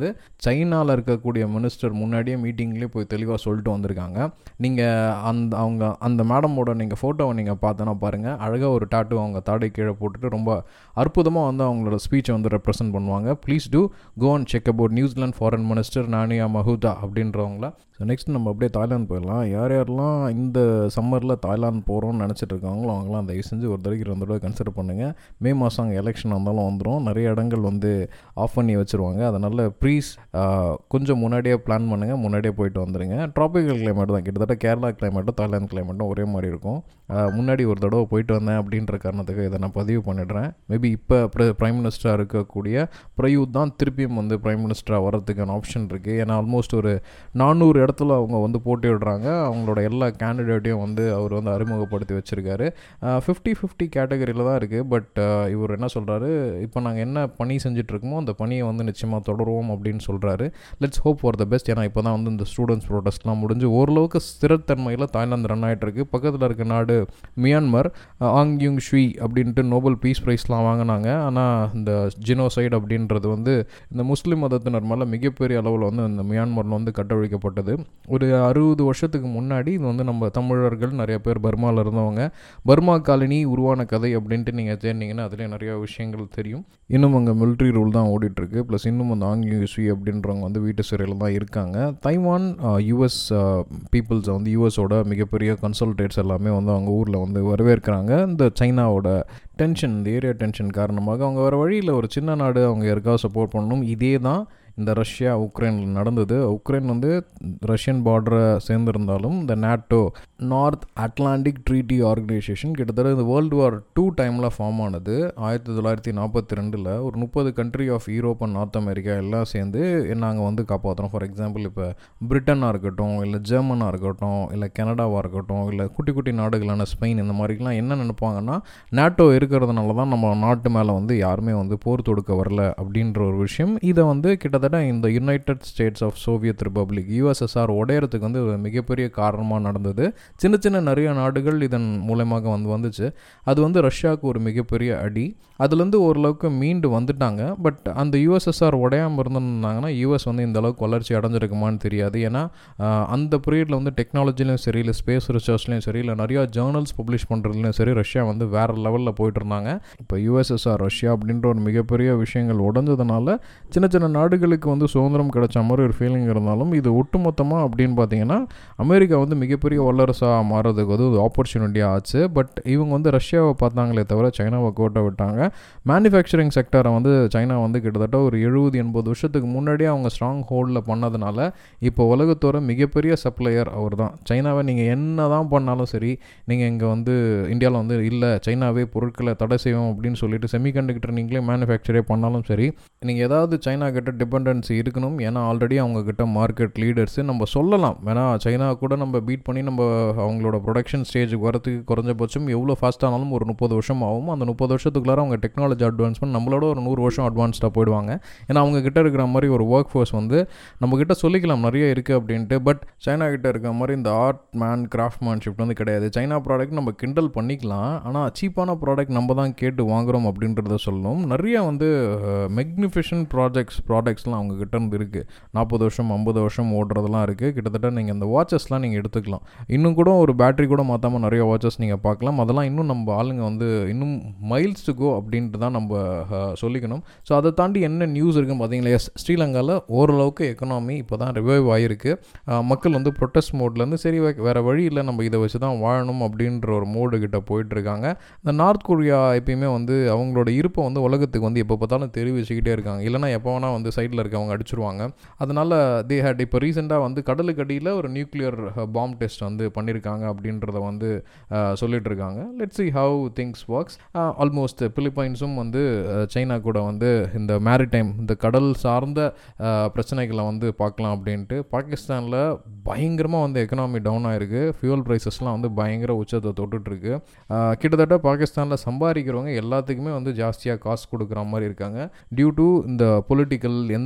வந்து சைனாவில் இருக்கக்கூடிய மினிஸ்டர் முன்னாடியே மீட்டிங்லேயே போய் தெளிவாக சொல்லிட்டு வந்திருக்காங்க நீங்கள் அந்த அவங்க அந்த மேடமோட நீங்கள் ஃபோட்டோவை நீங்கள் பார்த்தோன்னா பாருங்கள் அழகாக ஒரு டாட்டு அவங்க தாடை கீழே போட்டுட்டு ரொம்ப அற்புதமாக வந்து அவங்களோட ஸ்பீச்சை வந்து ரெப்ரசென்ட் பண்ணுவாங்க please do go and check about New Zealand foreign minister Nanaia Mahuta அப்படின்றவங்கள ஸோ நெக்ஸ்ட் நம்ம அப்படியே தாய்லாந்து போயிடலாம் யார் யாரெல்லாம் இந்த சம்மரில் தாய்லாந்து போகிறோம்னு நினச்சிட்டு இருக்காங்களோ அவங்களாம் தயவு செஞ்சு ஒரு தடவைக்கு ரெண்டு தடவை கன்சிடர் பண்ணுங்கள் மே மாதம் அங்கே எலெக்ஷன் வந்தாலும் வந்துடும் நிறைய இடங்கள் வந்து ஆஃப் பண்ணி வச்சுருவாங்க அதனால் ப்ளீஸ் கொஞ்சம் முன்னாடியே பிளான் பண்ணுங்கள் முன்னாடியே போயிட்டு வந்துடுங்க ட்ராபிக்கல் கிளைமேட் தான் கிட்டத்தட்ட கேரளா கிளைமேட்டும் தாய்லாந்து கிளைமேட்டும் ஒரே மாதிரி இருக்கும் முன்னாடி ஒரு தடவை போயிட்டு வந்தேன் அப்படின்ற காரணத்துக்கு இதை நான் பதிவு பண்ணிடுறேன் மேபி இப்போ ப்ரைம் மினிஸ்டராக இருக்கக்கூடிய பிரயூத் தான் திருப்பியும் வந்து ப்ரைம் மினிஸ்டராக வரதுக்கான ஆப்ஷன் இருக்குது ஏன்னா ஆல்மோஸ்ட் ஒரு நானூறு இடத்துல அவங்க வந்து போட்டி விடுறாங்க அவங்களோட எல்லா கேண்டிடேட்டையும் வந்து அவர் வந்து அறிமுகப்படுத்தி வச்சுருக்காரு ஃபிஃப்டி ஃபிஃப்டி கேட்டகரியில் தான் இருக்குது பட் இவர் என்ன சொல்கிறாரு இப்போ நாங்கள் என்ன பணி செஞ்சிட்ருக்கோமோ அந்த பணியை வந்து நிச்சயமாக தொடருவோம் அப்படின்னு சொல்கிறாரு let's hope for the best ஏன்னா இப்போ தான் வந்து இந்த ஸ்டூடெண்ட்ஸ் ப்ரோட்டஸ்ட்லாம் முடிஞ்சு ஓரளவுக்கு ஸ்திரத்தன்மையில் தாய்லாந்து ரன் ஆகிட்டு இருக்கு பக்கத்தில் இருக்க நாடு மியான்மர் ஆங் யூங் ஷுய் அப்படின்ட்டு நோபல் பீஸ் ப்ரைஸ்லாம் வாங்கினாங்க ஆனால் இந்த ஜினோசைடு அப்படின்றது வந்து இந்த முஸ்லீம் மதத்தினர் மேலே மிகப்பெரிய அளவில் வந்து இந்த மியான்மரில் வந்து கட்டழிக்கப்பட்டது ஒரு அறுபது வருஷத்துக்கு முன்னாடி இது வந்து நம்ம தமிழர்கள் நிறைய பேர் பர்மாவில் இருந்தவங்க பர்மா காலனி உருவான கதை அப்படின்ட்டு நீங்கள் தேர்ந்தீங்கன்னா அதிலே நிறையா விஷயங்கள் தெரியும் இன்னும் அங்கே மிலிட்ரி ரூல் தான் ஓடிட்டுருக்கு ப்ளஸ் இன்னும் அந்த ஆங் யூஸ்வி அப்படின்றவங்க வந்து வீட்டு சிறையில் தான் இருக்காங்க தைவான் யூஎஸ் பீப்புள்ஸை வந்து யூஎஸோட மிகப்பெரிய கன்சல்டேட்ஸ் எல்லாமே வந்து அவங்க ஊரில் வந்து வரவேற்கிறாங்க இந்த சைனாவோட டென்ஷன் இந்த ஏரியா டென்ஷன் காரணமாக அவங்க வேறு வழியில் ஒரு சின்ன நாடு அவங்க யாருக்காவது சப்போர்ட் பண்ணணும் இதே தான் இந்த ரஷ்யா உக்ரைனில் நடந்தது உக்ரைன் வந்து ரஷ்யன் பார்டரை சேர்ந்திருந்தாலும் இந்த NATO North Atlantic treaty organisation கிட்டத்தட்ட இந்த வேர்ல்டு வார் டூ டைமில் ஃபார்ம் ஆனது ஆயிரத்தி தொள்ளாயிரத்தி நாற்பத்தி ரெண்டில் ஒரு முப்பது country of Europe and North America எல்லாம் சேர்ந்து நாங்கள் வந்து காப்பாற்றுறோம் ஃபார் எக்ஸாம்பிள் இப்போ பிரிட்டனாக இருக்கட்டும் இல்லை ஜெர்மனாக இருக்கட்டும் இல்லை கனடாவாக இருக்கட்டும் இல்லை குட்டி குட்டி நாடுகளான ஸ்பெயின் இந்த மாதிரிலாம் என்ன நினைப்பாங்கன்னா நேட்டோ இருக்கிறதுனால தான் நம்ம நாட்டு மேலே வந்து யாருமே வந்து போர் தொடுக்க வரல அப்படின்ற ஒரு விஷயம் இதை வந்து கிட்டத்தட்ட கிட்டத்தட்ட இந்த United States of Soviet republic USSR உடையறதுக்கு வந்து ஒரு மிகப்பெரிய காரணமாக நடந்தது சின்ன சின்ன நிறைய நாடுகள் இதன் மூலயமாக வந்து வந்துச்சு அது வந்து ரஷ்யாவுக்கு ஒரு மிகப்பெரிய அடி அதுலேருந்து ஓரளவுக்கு மீண்டு வந்துட்டாங்க பட் அந்த யூஎஸ்எஸ்ஆர் உடையாமல் இருந்திருந்தாங்கன்னா யூஎஸ் வந்து இந்த அளவுக்கு வளர்ச்சி அடைஞ்சிருக்குமான்னு தெரியாது ஏன்னா அந்த பீரியடில் வந்து டெக்னாலஜிலையும் சரி இல்லை ஸ்பேஸ் ரிசர்ச்லையும் சரி இல்லை நிறையா ஜேர்னல்ஸ் பப்ளிஷ் பண்ணுறதுலையும் சரி ரஷ்யா வந்து வேறு லெவலில் போயிட்டு இருந்தாங்க இப்போ யூஎஸ்எஸ்ஆர் ரஷ்யா அப்படின்ற ஒரு மிகப்பெரிய விஷயங்கள் உடஞ்சதுனால சின்ன சின்ன நாடுகளுக்கு அமெரிக்காவுக்கு வந்து சுதந்திரம் கிடைச்ச மாதிரி ஒரு ஃபீலிங் இருந்தாலும் இது ஒட்டுமொத்தமாக அப்படின்னு பார்த்தீங்கன்னா அமெரிக்கா வந்து மிகப்பெரிய வல்லரசாக மாறதுக்கு வந்து ஒரு ஆப்பர்ச்சுனிட்டியாக ஆச்சு பட் இவங்க வந்து ரஷ்யாவை பார்த்தாங்களே தவிர சைனாவை கோட்டை விட்டாங்க மேனுஃபேக்சரிங் செக்டரை வந்து சைனா வந்து கிட்டத்தட்ட ஒரு எழுபது எண்பது வருஷத்துக்கு முன்னாடியே அவங்க ஸ்ட்ராங் ஹோல்டில் பண்ணதுனால இப்போ உலகத்தோட மிகப்பெரிய சப்ளையர் அவர் தான் சைனாவை நீங்கள் என்ன தான் பண்ணாலும் சரி நீங்கள் இங்கே வந்து இந்தியாவில் வந்து இல்லை சைனாவே பொருட்களை தடை செய்வோம் அப்படின்னு சொல்லிட்டு செமிகண்டக்டர் நீங்களே மேனுஃபேக்சரே பண்ணாலும் சரி நீங்கள் ஏதாவது சைனா கிட்ட டிபெண்டன்சி இருக்கணும் ஏன்னா ஆல்ரெடி அவங்க கிட்ட மார்க்கெட் லீடர்ஸு நம்ம சொல்லலாம் ஏன்னா சைனா கூட நம்ம பீட் பண்ணி நம்ம அவங்களோட ப்ரொடக்ஷன் ஸ்டேஜுக்கு வரதுக்கு குறைஞ்சபட்சம் எவ்வளோ ஃபாஸ்ட்டானாலும் ஒரு முப்பது வருஷம் ஆகும் அந்த முப்பது வருஷத்துக்குள்ளார அவங்க டெக்னாலஜி அட்வான்ஸ்மெண்ட் நம்மளோட ஒரு நூறு வருஷம் அட்வான்ஸ்டாக போயிடுவாங்க ஏன்னா அவங்க கிட்ட இருக்கிற மாதிரி ஒரு ஒர்க் ஃபோர்ஸ் வந்து நம்ம கிட்ட சொல்லிக்கலாம் நிறைய இருக்குது அப்படின்ட்டு பட் சைனா கிட்ட இருக்கிற மாதிரி இந்த ஆர்ட் மேன் கிராஃப்ட்மேன்ஷிப் வந்து கிடையாது சைனா ப்ராடக்ட் நம்ம கிண்டல் பண்ணிக்கலாம் ஆனால் சீப்பான ப்ராடக்ட் நம்ம தான் கேட்டு வாங்குறோம் அப்படின்றத சொல்லணும் நிறைய வந்து மெக்னிஃபிஷன் ப்ராஜெக்ட்ஸ் ப்ராடக்ட்ஸ்லாம் அவங்க கிட்ட இருந்து இருக்குது நாற்பது வருஷம் ஐம்பது வருஷம் ஓடுறதெல்லாம் இருக்குது கிட்டத்தட்ட நீங்கள் அந்த வாட்சஸ்லாம் நீங்கள் எடுத்துக்கலாம் இன்னும் கூட ஒரு பேட்டரி கூட மாற்றாமல் நிறைய வாட்சஸ் நீங்கள் பார்க்கலாம் அதெல்லாம் இன்னும் நம்ம ஆளுங்க வந்து இன்னும் மைல்ஸ் டு கோ அப்படின்ட்டு தான் நம்ம சொல்லிக்கணும் ஸோ அதை தாண்டி என்ன நியூஸ் இருக்குன்னு பார்த்தீங்களா எஸ் ஸ்ரீலங்காவில் ஓரளவுக்கு எக்கனாமி இப்போ தான் ரிவைவ் ஆகிருக்கு மக்கள் வந்து ப்ரொட்டஸ்ட் மோட்லேருந்து சரி வேறு வழி இல்லை நம்ம இதை வச்சு தான் வாழணும் அப்படின்ற ஒரு மோடு கிட்ட போயிட்டுருக்காங்க இந்த நார்த் கொரியா எப்பயுமே வந்து அவங்களோட இருப்பை வந்து உலகத்துக்கு வந்து எப்போ பார்த்தாலும் தெரிவிச்சுக்கிட்டே இருக்காங்க இல்லைனா எப்போ வேணால் வந்து சைடில் இருக்கவங்க அடிச்சிருவாங்க அதனால் தே ஹேட் இப்போ ரீசெண்டாக வந்து கடலுக்கு அடியில் ஒரு நியூக்ளியர் பாம் டெஸ்ட் வந்து பண்ணியிருக்காங்க அப்படின்றத வந்து சொல்லிட்டு இருக்காங்க let see how things works almost பிலிப்பைன்ஸும் வந்து சைனா கூட வந்து இந்த மேரிடைம் இந்த கடல் சார்ந்த பிரச்சனைகளை வந்து பார்க்கலாம் அப்படின்ட்டு பாகிஸ்தானில் பயங்கரமாக வந்து எக்கனாமி டவுன் ஆகிருக்கு ஃபியூல் ப்ரைஸஸ்லாம் வந்து பயங்கர உச்சத்தை தொட்டுட்ருக்கு கிட்டத்தட்ட பாகிஸ்தானில் சம்பாதிக்கிறவங்க எல்லாத்துக்குமே வந்து ஜாஸ்தியாக காசு கொடுக்குற மாதிரி இருக்காங்க டியூ டு இந்த பொலிட்டிக்கல் எந்த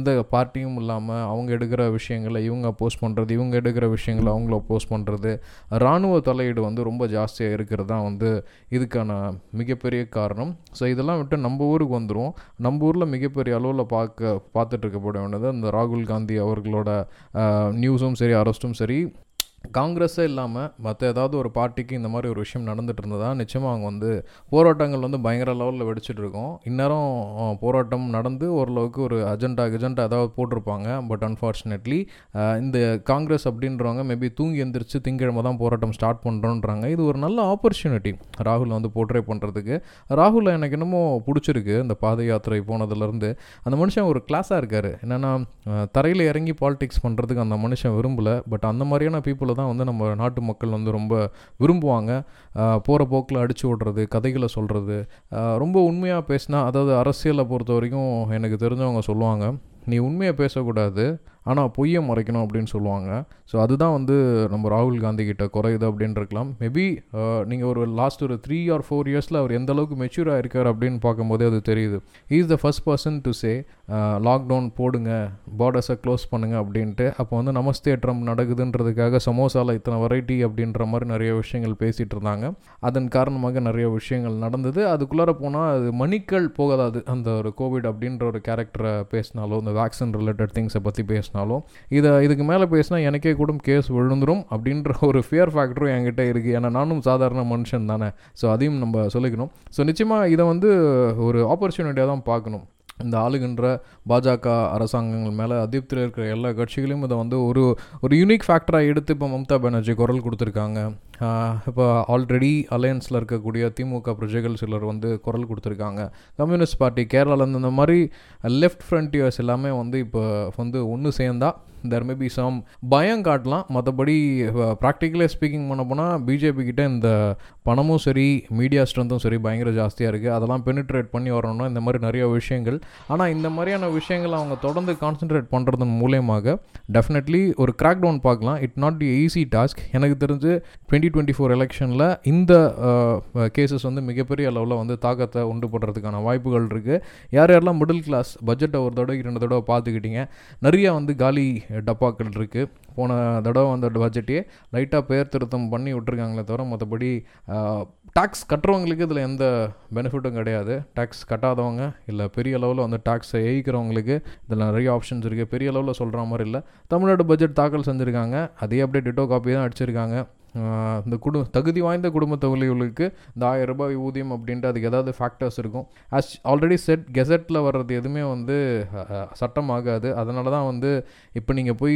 எந்த பார்ட்டியும் இல்லாமல் அவங்க எடுக்கிற விஷயங்களை இவங்க அப்போஸ் பண்ணுறது இவங்க எடுக்கிற விஷயங்களை அவங்கள அப்போஸ் பண்ணுறது இராணுவ தலையீடு வந்து ரொம்ப ஜாஸ்தியாக இருக்கிறது தான் வந்து இதுக்கான மிகப்பெரிய காரணம் ஸோ இதெல்லாம் விட்டு நம்ம ஊருக்கு வந்துடும் நம்ம ஊரில் மிகப்பெரிய அளவில் பார்க்க பார்த்துட்டு இருக்கப்பட வேண்டியது இந்த ராகுல் காந்தி அவர்களோட நியூஸும் சரி அரெஸ்ட்டும் சரி காங்கிரஸே இல்லாமல் மற்ற ஏதாவது ஒரு பார்ட்டிக்கு இந்த மாதிரி ஒரு விஷயம் நடந்துட்டு இருந்ததா நிச்சயமாக அவங்க வந்து போராட்டங்கள் வந்து பயங்கர லெவலில் வெடிச்சிட்டு இருக்கோம் இந்நேரம் அஹ், போராட்டம் நடந்து ஓரளவுக்கு ஒரு அஜெண்டா கிஜெண்டா ஏதாவது போட்டிருப்பாங்க பட் அன்ஃபார்ச்சுனேட்லி இந்த காங்கிரஸ் அப்படின்றவங்க மேபி தூங்கி எந்திரிச்சு திங்கிழமை தான் போராட்டம் ஸ்டார்ட் பண்ணுறோன்றாங்க இது ஒரு நல்ல ஆப்பர்ச்சுனிட்டி ராகுல் வந்து போர்ட்ரே பண்ணுறதுக்கு ராகுல் எனக்கு என்னமோ பிடிச்சிருக்கு இந்த பாத யாத்திரை போனதுலேருந்து அந்த மனுஷன் ஒரு கிளாஸாக இருக்கார் என்னென்னா தரையில் இறங்கி பாலிடிக்ஸ் பண்ணுறதுக்கு அந்த மனுஷன் விரும்பலை பட் அந்த மாதிரியான பீப்புளை தான் வந்து நம்ம நாட்டு மக்கள் வந்து ரொம்ப விரும்புவாங்க போகிற போக்கில் அடிச்சு விடுறது கதைகளை சொல்கிறது ரொம்ப உண்மையாக பேசினா அதாவது அரசியலை பொறுத்த வரைக்கும் எனக்கு தெரிஞ்சவங்க சொல்லுவாங்க நீ உண்மையை பேசக்கூடாது ஆனால் பொய்யை மறைக்கணும் அப்படின்னு சொல்லுவாங்க ஸோ அதுதான் வந்து நம்ம ராகுல் காந்தி கிட்ட குறையுது அப்படின்னு இருக்கலாம் மேபி நீங்கள் ஒரு லாஸ்ட் ஒரு த்ரீ ஆர் ஃபோர் இயர்ஸில் அவர் எந்த அளவுக்கு மெச்சூராக இருக்கார் அப்படின்னு பார்க்கும்போதே அது தெரியுது is the first person to say lockdown போடுங்க பார்டர்ஸை க்ளோஸ் பண்ணுங்க அப்படின்ட்டு அப்போ வந்து நமஸ்தே ட்ரம்ப் நடக்குதுன்றதுக்காக சமோசாவில் இத்தனை வெரைட்டி அப்படின்ற மாதிரி நிறைய விஷயங்கள் பேசிகிட்டு இருந்தாங்க அதன் காரணமாக நிறைய விஷயங்கள் நடந்தது அதுக்குள்ளார போனால் அது மணிக்கள் போகாது அந்த ஒரு கோவிட் அப்படின்ற ஒரு கேரக்டரை பேசினாலோ இந்த வேக்சின் ரிலேட்டட் திங்ஸை பற்றி பேசினாலும் இதை இதுக்கு மேலே பேசினா எனக்கே கூட கேஸ் விழுந்துரும் அப்படின்ற ஒரு ஃபியர் ஃபேக்டரும் என்கிட்ட இருக்குது ஏன்னா நானும் சாதாரண மனுஷன் தானே ஸோ அதையும் நம்ம சொல்லிக்கணும் ஸோ நிச்சயமாக இதை வந்து ஒரு ஆப்பர்ச்சுனிட்டியாக தான் பார்க்கணும் இந்த ஆளுகின்ற பாஜக அரசாங்கங்கள் மேலே அதிருப்தியில் இருக்கிற எல்லா கட்சிகளையும் இதை வந்து ஒரு ஒரு யூனிக் ஃபேக்டராக எடுத்து இப்போ மம்தா பானர்ஜி குரல் கொடுத்துருக்காங்க இப்போ ஆல்ரெடி அலையன்ஸில் இருக்கக்கூடிய திமுக பிரஜைகள் சிலர் வந்து குரல் கொடுத்துருக்காங்க கம்யூனிஸ்ட் பார்ட்டி கேரளாலேருந்து இந்த மாதிரி லெஃப்ட் ஃப்ரண்டியர்ஸ் எல்லாமே வந்து இப்போ வந்து ஒன்று சேர்ந்தா தெர் மே பி சம் பயம் காட்டலாம் மற்றபடி ப்ராக்டிக்கலாக ஸ்பீக்கிங் பண்ண போனால் பிஜேபி கிட்ட இந்த பணமும் சரி மீடியா ஸ்ட்ரென்த்தும் சரி பயங்கர ஜாஸ்தியாக இருக்குது அதெல்லாம் பெனிட்ரேட் பண்ணி வரணும்னா இந்த மாதிரி நிறைய விஷயங்கள் ஆனால் இந்த மாதிரியான விஷயங்கள் அவங்க தொடர்ந்து கான்சென்ட்ரேட் பண்ணுறதன் மூலியமாக டெஃபினெட்லி ஒரு கிராக் டவுன் பார்க்கலாம் it not the easy task எனக்கு தெரிஞ்சு டுவெண்ட்டி டுவெண்ட்டி ஃபோர் எலெக்ஷனில் இந்த கேசஸ் வந்து மிகப்பெரிய அளவில் வந்து தாக்கத்தை உண்டு பண்ணுறதுக்கான வாய்ப்புகள் இருக்குது யார் யாரெல்லாம் மிடில் கிளாஸ் பட்ஜெட்டை ஒரு தடவை இரண்டு தடவை பார்த்துக்கிட்டீங்க நிறைய வந்து காலி டப்பாக்கள் இருக்குது போன தடவை வந்த பட்ஜெட்டையே லைட்டாக பெயர் திருத்தம் பண்ணி விட்டுருக்காங்களே தவிர மற்றபடி டேக்ஸ் கட்டுறவங்களுக்கு இதில் எந்த பெனிஃபிட்டும் கிடையாது டேக்ஸ் கட்டாதவங்க இல்லை பெரிய அளவில் வந்து டேக்ஸை ஏய்க்கிறவங்களுக்கு இதில் நிறைய ஆப்ஷன்ஸ் இருக்குது பெரிய அளவில் சொல்கிற மாதிரி இல்லை தமிழ்நாடு பட்ஜெட் தாக்கல் செஞ்சுருக்காங்க அதே அப்படியே டிட்டோ காப்பி தான் அடிச்சிருக்காங்க இந்த குடு தகுதி வாய்ந்த குடும்ப தொழில்களுக்கு இந்த ஆயிரம் ரூபாய் ஊதியம் அப்படின்ட்டு அதுக்கு ஏதாவது ஃபேக்டர்ஸ் இருக்கும் அஸ் ஆல்ரெடி செட் கெசட்டில் வர்றது எதுவுமே வந்து சட்டம் ஆகாது அதனால தான் வந்து இப்போ நீங்கள் போய்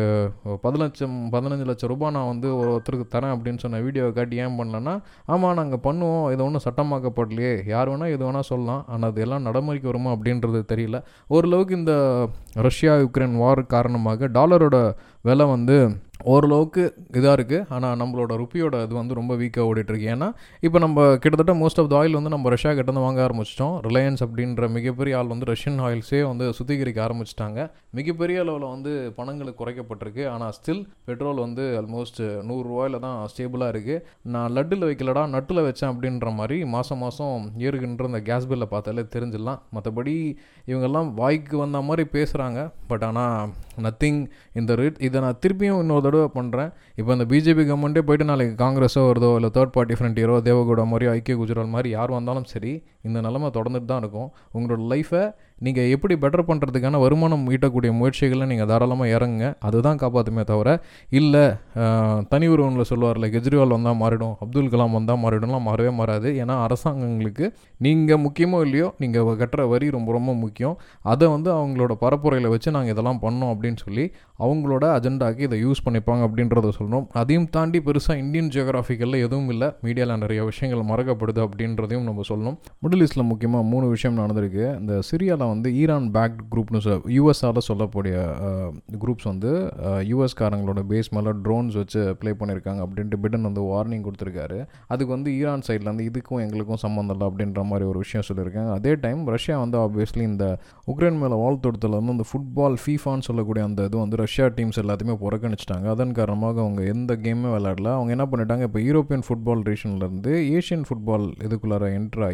பத்து லட்சம் பதினஞ்சு லட்சம் ரூபாய் நான் வந்து ஒருத்தருக்கு தரேன் அப்படின்னு சொன்ன வீடியோவை காட்டி ஏன் பண்ணலன்னா ஆமாம் நாங்கள் பண்ணுவோம் இது ஒன்றும் சட்டமாக்கப்படலையே யார் வேணால் எது வேணால் சொல்லலாம் ஆனால் அது எல்லாம் நடைமுறைக்கு வருமா அப்படின்றது தெரியல ஓரளவுக்கு இந்த ரஷ்யா யுக்ரைன் வார் காரணமாக டாலரோட விலை வந்து ஓரளவுக்கு இதாக இருக்குது ஆனால் நம்மளோட ருப்பியோட இது வந்து ரொம்ப வீக்காக ஓடிட்டுருக்கு ஏன்னா இப்போ நம்ம கிட்டத்தட்ட மோஸ்ட் ஆஃப் த ஆயில் வந்து நம்ம ரஷ்யா கிட்ட வந்து வாங்க ஆரம்பிச்சிட்டோம் ரிலையன்ஸ் அப்படின்ற மிகப்பெரிய ஆள் வந்து ரஷ்யன் ஆயில்ஸே வந்து சுத்திகரிக்க ஆரம்பிச்சிட்டாங்க மிகப்பெரிய அளவில் வந்து பணங்களுக்கு குறைக்கப்பட்டிருக்கு ஆனால் ஸ்டில் பெட்ரோல் வந்து ஆல்மோஸ்ட் நூறுரூவாயில் தான் ஸ்டேபிளாக இருக்குது நான் லட்டில் வைக்கலடா நட்டில் வச்சேன் அப்படின்ற மாதிரி மாதம் மாதம் ஏறுகின்ற இந்த கேஸ் பில்லை பார்த்தாலே தெரிஞ்சிடலாம் மற்றபடி இவங்கெல்லாம் வாய்க்கு வந்த மாதிரி பேசுகிறாங்க பட் ஆனால் நத்திங் இந்த ரேட் இதை நான் திருப்பியும் இன்னொரு தடவை பண்ணுறேன் இப்போ இந்த பிஜேபி கவர்மெண்ட்டே போயிட்டு நாளைக்கு காங்கிரஸோ வருதோ இல்லை தேர்ட் பார்ட்டி ஃப்ரண்டியரோ தேவகவுடா மாதிரியோ ஐக்கிய குஜரால் மாதிரி யார் வந்தாலும் சரி இந்த நிலமை தொடர்ந்துட்டு தான் இருக்கும் உங்களோட லைஃப்பை நீங்கள் எப்படி பெட்டர் பண்ணுறதுக்கான வருமானம் ஈட்டக்கூடிய முயற்சிகளை நீங்கள் தாராளமாக இறங்குங்க அதுதான் காப்பாற்றுமே தவிர இல்லை தனி ஒருவனில் சொல்லுவார்ல கெஜ்ரிவால் வந்தால் மாறிடும் அப்துல் கலாம் வந்தால் மாறிடும்லாம் மாறவே மாறாது ஏன்னா அரசாங்கங்களுக்கு நீங்கள் முக்கியமோ இல்லையோ நீங்கள் கட்டுற வரி ரொம்ப ரொம்ப முக்கியம் அதை வந்து அவங்களோட பரப்புரையில் வச்சு நாங்கள் இதெல்லாம் பண்ணோம் அப்படின்னு சொல்லி அவங்களோட அஜெண்டாக்கு இதை யூஸ் பண்ணிப்பாங்க அப்படின்றத சொல்லணும் அதையும் தாண்டி பெருசாக இந்தியன் ஜியோகிராஃபிக்கலில் எதுவும் இல்லை மீடியாவில் நிறைய விஷயங்கள் மறக்கப்படுது அப்படின்றதையும் நம்ம சொல்லணும் மிடில் ஈஸ்டில் முக்கியமாக மூணு விஷயம் நடந்திருக்கு இந்த சிரியாவில் வந்து ஈரான் பேக் குரூப்னு சொல் யூஎஸ்ஆல் சொல்லக்கூடிய குரூப்ஸ் வந்து யூஎஸ்காரங்களோட பேஸ் மேலே ட்ரோன்ஸ் வச்சு ப்ளே பண்ணியிருக்காங்க அப்படின்ட்டு பிடன் வந்து வார்னிங் கொடுத்துருக்காரு அதுக்கு வந்து ஈரான் சைட்லேருந்து இதுக்கும் எங்களுக்கும் சம்மந்தம் இல்லை அப்படின்ற மாதிரி ஒரு விஷயம் சொல்லியிருக்காங்க அதே டைம் ரஷ்யா வந்து ஆப்வியஸ்லி இந்த உக்ரைன் மேலே வால் தொடுத்தல வந்து அந்த ஃபுட்பால் ஃபீஃபான்னு சொல்லக்கூடிய அந்த இது வந்து ரஷ்யா டீம்ஸ் எல்லாத்தையுமே புறக்கணிச்சிட்டாங்க அதன் காரணமாக அவங்க எந்த கேமே விளையாடல அவங்க என்ன பண்ணிட்டாங்க இப்போ யூரோப்பியன் ஃபுட்பால் ரீஷன்லேருந்து ஏஷியன் ஃபுட்பால் இதுக்குள்ளார என்ட்ரு ஆகி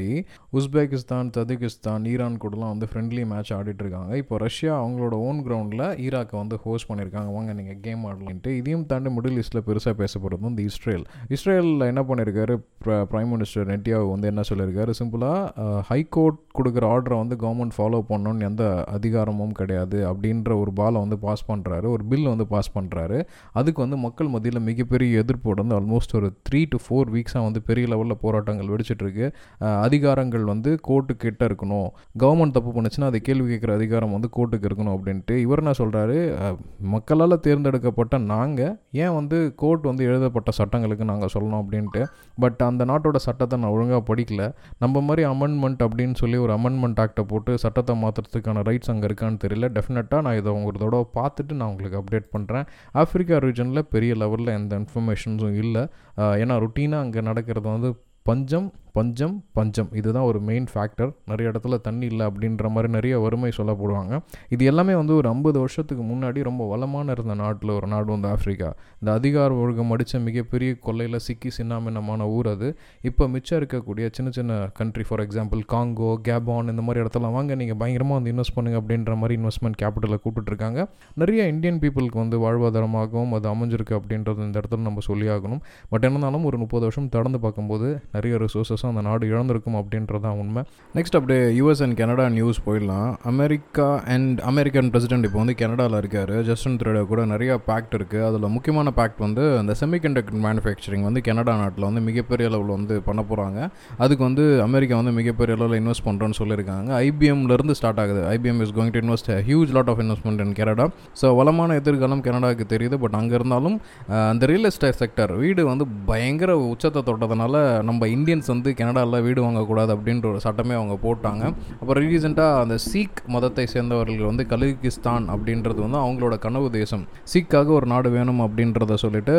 உஸ்பெகிஸ்தான் தஜிகிஸ்தான் ஈரான் கூடலாம் வந்து ஃப்ரெண்ட்லி மேட்ச் ஆடிட்டு இருக்காங்க இப்போ ரஷ்யா அவங்களோட ஓன் கிரவுண்டில் ஈராக்கை வந்து ஹோஸ்ட் பண்ணியிருக்காங்க வாங்க நீங்கள் கேம் ஆடலான்ட்டு இதையும் தாண்டி மிடில் ஈஸ்ட்டில் பெருசாக பேசப்படுறது வந்து இஸ்ரேல் இஸ்ரேலில் என்ன பண்ணியிருக்காரு ப்ரைம் மினிஸ்டர் நெட்டியாவு வந்து என்ன சொல்லியிருக்காரு சிம்பிளாக ஹைகோர்ட் கொடுக்குற ஆர்டரை வந்து கவர்மெண்ட் ஃபாலோ பண்ணணும்னு எந்த அதிகாரமும் கிடையாது அப்படின்ற ஒரு பாலை வந்து பாஸ் பண்ணுறாரு ஒரு பில் வந்து பாஸ் பண்ணுறாரு அதுக்கு வந்து மக்கள் மத்தியில் மிகப்பெரிய எதிர்ப்போடு வந்து ஆல்மோஸ்ட் ஒரு த்ரீ டு ஃபோர் வீக்ஸாக வந்து பெரிய லெவலில் போராட்டங்கள் வெடிச்சிட்ருக்கு அதிகாரங்கள் வந்து கோர்ட்டு கிட்ட இருக்கணும் கவர்மெண்ட் தப்பு பண்ணுச்சுன்னா அதை கேள்வி கேட்குற அதிகாரம் வந்து கோர்ட்டுக்கு இருக்கணும் அப்படின்ட்டு இவர் என்ன சொல்கிறாரு மக்களால் தேர்ந்தெடுக்கப்பட்ட நாங்கள் ஏன் வந்து கோர்ட் வந்து எழுதப்பட்ட சட்டங்களுக்கு நாங்கள் சொல்லணும் அப்படின்ட்டு பட் அந்த நாட்டோட சட்டத்தை நான் ஒழுங்காக படிக்கல நம்ம மாதிரி அமெண்ட்மெண்ட் அப்படின்னு சொல்லி ஒரு அமெண்ட்மெண்ட் ஆக்டை போட்டு சட்டத்தை மாற்றுறதுக்கான ரைட்ஸ் அங்கே இருக்கான்னு தெரியல டெஃபினட்டாக நான் இதை ஒரு தடவை பார்த்துட்டு நான் உங்களுக்கு அப்டேட் பண்ணுறேன் ஆஃப்ரிக்கா ரீஜனில் பெரிய லெவலில் எந்த இன்ஃபர்மேஷன்ஸும் இல்லை ஏன்னா ருட்டீனாக அங்கே நடக்கிறது வந்து பஞ்சம் பஞ்சம் பஞ்சம் இதுதான் ஒரு மெயின் ஃபேக்டர் நிறைய இடத்துல தண்ணி இல்லை அப்படின்ற மாதிரி நிறைய வறுமை சொல்லப்படுவாங்க இது எல்லாமே வந்து ஒரு ஐம்பது வருஷத்துக்கு முன்னாடி ரொம்ப வளமான இருந்த நாட்டில் ஒரு நாடு வந்து ஆஃப்ரிக்கா இந்த அதிகார ஒழுக்கம் அடித்த மிகப்பெரிய கொள்ளையில் சிக்கி சின்னாமின்னமான ஊர் அது இப்போ மிச்சம் இருக்கக்கூடிய சின்ன சின்ன country for example Congo Gabon இந்த மாதிரி இடத்துல வாங்க நீங்கள் பயங்கரமாக வந்து இன்வெஸ்ட் பண்ணுங்க அப்படின்ற மாதிரி இன்வெஸ்ட்மெண்ட் கேபிட்டலை கூப்பிட்டுருக்காங்க நிறைய இந்தியன் பீப்புளுக்கு வந்து வாழ்வாதாரமாகவும் அது அமைஞ்சிருக்கு அப்படின்றது இந்த இடத்துல நம்ம சொல்லி ஆகணும் பட் என்னன்னாலும் ஒரு முப்பது வருஷம் தொடர்ந்து பார்க்கும்போது நிறைய ரிசோர்ஸஸும் அந்த நாடு இழந்திருக்கும் அப்படின்றது தான் உண்மை நெக்ஸ்ட் அப்படியே யூஎஸ் அண்ட் கனடா நியூஸ் போயிடலாம் அமெரிக்கா அண்ட் அமெரிக்கன் பிரசிடென்ட் இப்போ வந்து கனடாவில் இருக்கார் ஜஸ்டின் த்ரெடோ கூட நிறைய பேக்ட் இருக்குது அதில் முக்கியமான பேக்ட் வந்து இந்த செமிகண்டக்டர் மேனுஃபேக்சரிங் வந்து கனடா நாட்டில் வந்து மிகப்பெரிய அளவில் வந்து பண்ண போகிறாங்க அதுக்கு வந்து அமெரிக்கா வந்து மிகப்பெரிய அளவில் இன்வெஸ்ட் பண்ணுறோன்னு சொல்லியிருக்காங்க ஐபிஎம்லேருந்து ஸ்டார்ட் ஆகுது IBM is going to invest huge lot of investment in Canada so வளமான எதிர்காலம் கனடாவுக்கு தெரியுது பட் அங்கே இருந்தாலும் அந்த ரியல் எஸ்டேட் செக்டர் வீடு வந்து பயங்கர உச்சத்தை தொட்டதுனால நம்ம இந்தியன்ஸ் வந்து கனடாவில் வீடு வாங்கக்கூடாது அப்படின்ற ஒரு சட்டமே அவங்க போட்டாங்க அப்புறம் ரீசெண்டாக அந்த சீக் மதத்தை சேர்ந்தவர்கள் வந்து கலிகிஸ்தான் அப்படின்றது வந்து அவங்களோட கனவு தேசம் சீக்காக ஒரு நாடு வேணும் அப்படின்றத சொல்லிட்டு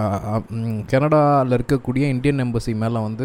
கனடாவில் இருக்கக்கூடிய இந்தியன் எம்பசி மேலே வந்து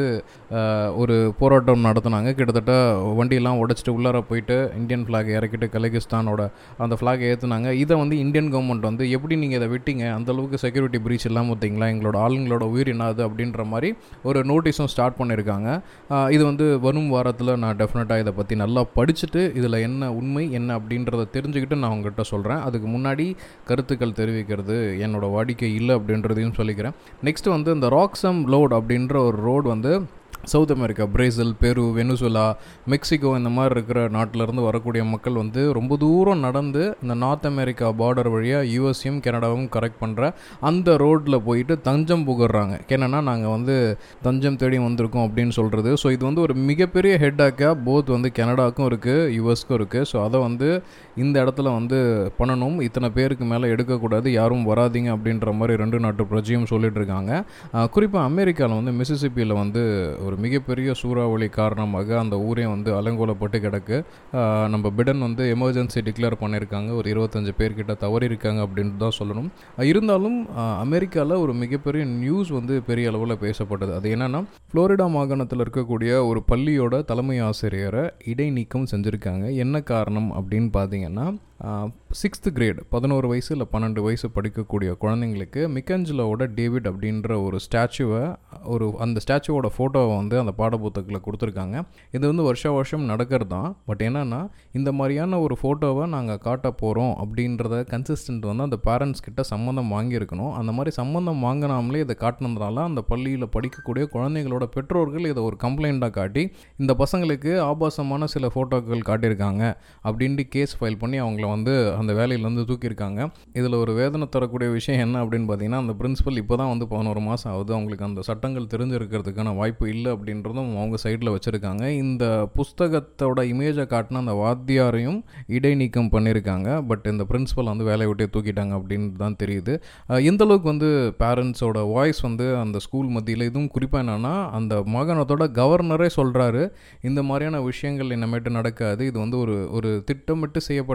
ஒரு போராட்டம் நடத்தினாங்க கிட்டத்தட்ட வண்டியெல்லாம் உடச்சிட்டு உள்ளார போயிட்டு இந்தியன் ஃப்ளாக் இறக்கிட்டு கலிகிஸ்தானோட அந்த ஃப்ளாகை ஏற்றுனாங்க இதை வந்து இந்தியன் கவர்மெண்ட் வந்து எப்படி நீங்கள் இதை விட்டீங்க அந்தளவுக்கு செக்யூரிட்டி பிரீச் இல்லாமல் பார்த்தீங்களா எங்களோட ஆளுங்களோட உயிர் என்னாது அப்படின்ற மாதிரி ஒரு நோட்டீஸும் ஸ்டார்ட் பண்ணியிருக்காங்க இது வந்து வரும் வாரத்தில் நான் டெஃபினட்டாக இதை பற்றி நல்லா படிச்சுட்டு இதில் என்ன உண்மை என்ன அப்படின்றத தெரிஞ்சுக்கிட்டு நான் உங்கள்கிட்ட சொல்கிறேன் அதுக்கு முன்னாடி கருத்துக்கள் தெரிவிக்கிறது என்னோடய வாடிக்கை இல்லை அப்படின்றதையும் சொல்லிக்கிறேன் நெக்ஸ்ட் வந்து இந்த ராக்ஸம் லோட் அப்படின்ற ஒரு ரோடு வந்து சவுத் அமெரிக்கா பிரேசில் பெரு வெனுசுலா மெக்சிகோ இந்த மாதிரி இருக்கிற நாட்டிலேருந்து வரக்கூடிய மக்கள் வந்து ரொம்ப தூரம் நடந்து இந்த நார்த் அமெரிக்கா பார்டர் வழியாக யூஎஸ்ஸையும் கனடாவும் கரெக்ட் பண்ணுற அந்த ரோட்டில் போயிட்டு தஞ்சம் புகழ்றாங்க ஏன்னா நாங்கள் வந்து தஞ்சம் தேடி வந்திருக்கோம் அப்படின்னு சொல்கிறது ஸோ இது வந்து ஒரு மிகப்பெரிய ஹெட்டாக்காக போத் வந்து கனடாவுக்கும் இருக்குது யூஎஸ்க்கும் இருக்குது ஸோ அதை வந்து இந்த இடத்துல வந்து பண்ணணும் இத்தனை பேருக்கு மேலே எடுக்கக்கூடாது யாரும் வராதிங்க அப்படின்ற மாதிரி ரெண்டு நாட்டு பிரஜையும் சொல்லிட்டு இருக்காங்க குறிப்பாக அமெரிக்காவில் வந்து மிசிசிப்பியில் வந்து ஒரு மிகப்பெரிய சூறாவளி காரணமாக அந்த ஊரே வந்து அலங்கோலப்பட்டு கிடக்கு நம்ம பிடன் வந்து எமர்ஜென்சி டிக்ளேர் பண்ணியிருக்காங்க ஒரு இருபத்தஞ்சு பேர்கிட்ட தவறி இருக்காங்க அப்படின்ட்டு தான் சொல்லணும் இருந்தாலும் அமெரிக்காவில் ஒரு மிகப்பெரிய நியூஸ் வந்து பெரிய அளவில் பேசப்பட்டது அது என்னென்னா ஃப்ளோரிடா மாகாணத்தில் இருக்கக்கூடிய ஒரு பள்ளியோட தலைமை ஆசிரியரை இடைநீக்கம் செஞ்சுருக்காங்க என்ன காரணம் அப்படின்னு பார்த்தீங்கன்னா சிக்ஸ்த்து கிரேட் பதினோரு வயசு இல்லை பன்னெண்டு வயசு படிக்கக்கூடிய குழந்தைங்களுக்கு மிக்கஞ்சலோட டேவிட் அப்படின்ற ஒரு ஸ்டாச்சுவை ஒரு அந்த ஸ்டாச்சுவோட ஃபோட்டோவை வந்து அந்த பாடப்புத்தகத்தில் கொடுத்துருக்காங்க இது வந்து வருஷ வருஷம் நடக்கிறது தான் பட் என்னென்னா இந்த மாதிரியான ஒரு ஃபோட்டோவை நாங்கள் காட்ட போகிறோம் அப்படின்றத கன்சிஸ்டன்ட் வந்து அந்த பேரண்ட்ஸ் கிட்ட சம்மந்தம் வாங்கியிருக்கணும் அந்த மாதிரி சம்மந்தம் வாங்கினாமலே இதை காட்டினதுனால அந்த பள்ளியில் படிக்கக்கூடிய குழந்தைங்களோட பெற்றோர்கள் இதை ஒரு கம்ப்ளைண்ட்டாக காட்டி இந்த பசங்களுக்கு ஆபாசமான சில ஃபோட்டோக்கள் காட்டியிருக்காங்க அப்படின்ட்டு கேஸ் ஃபைல் பண்ணி அவங்கள வந்து அந்த வேலையிலேருந்து தூக்கியிருக்காங்க இதில் ஒரு வேதனை தரக்கூடிய விஷயம் என்ன அப்படின்னு பார்த்தீங்கன்னா அந்த பிரின்ஸிபல் இப்போ தான் வந்து பதினோரு மாதம் ஆகுது அவங்களுக்கு அந்த சட்டங்கள் தெரிஞ்சிருக்கிறதுக்கான வாய்ப்பு இல்லை அப்படின்றதும் அவங்க சைடில் வச்சுருக்காங்க இந்த புஸ்தகத்தோட இமேஜை காட்டின அந்த வாத்தியாரையும் இடைநீக்கம் பண்ணியிருக்காங்க பட் இந்த பிரின்ஸிபல் வந்து வேலையை விட்டே தூக்கிட்டாங்க அப்படின்னு தான் தெரியுது எந்த அளவுக்கு வந்து பேரண்ட்ஸோட வாய்ஸ் வந்து அந்த ஸ்கூல் மத்தியில் இதுவும் குறிப்பாக என்னென்னா அந்த மாகாணத்தோட கவர்னரே சொல்கிறாரு இந்த மாதிரியான விஷயங்கள் இனிமேட்டு நடக்காது இது வந்து ஒரு ஒரு திட்டமிட்டு செய்யப்பட்ட விஷயம்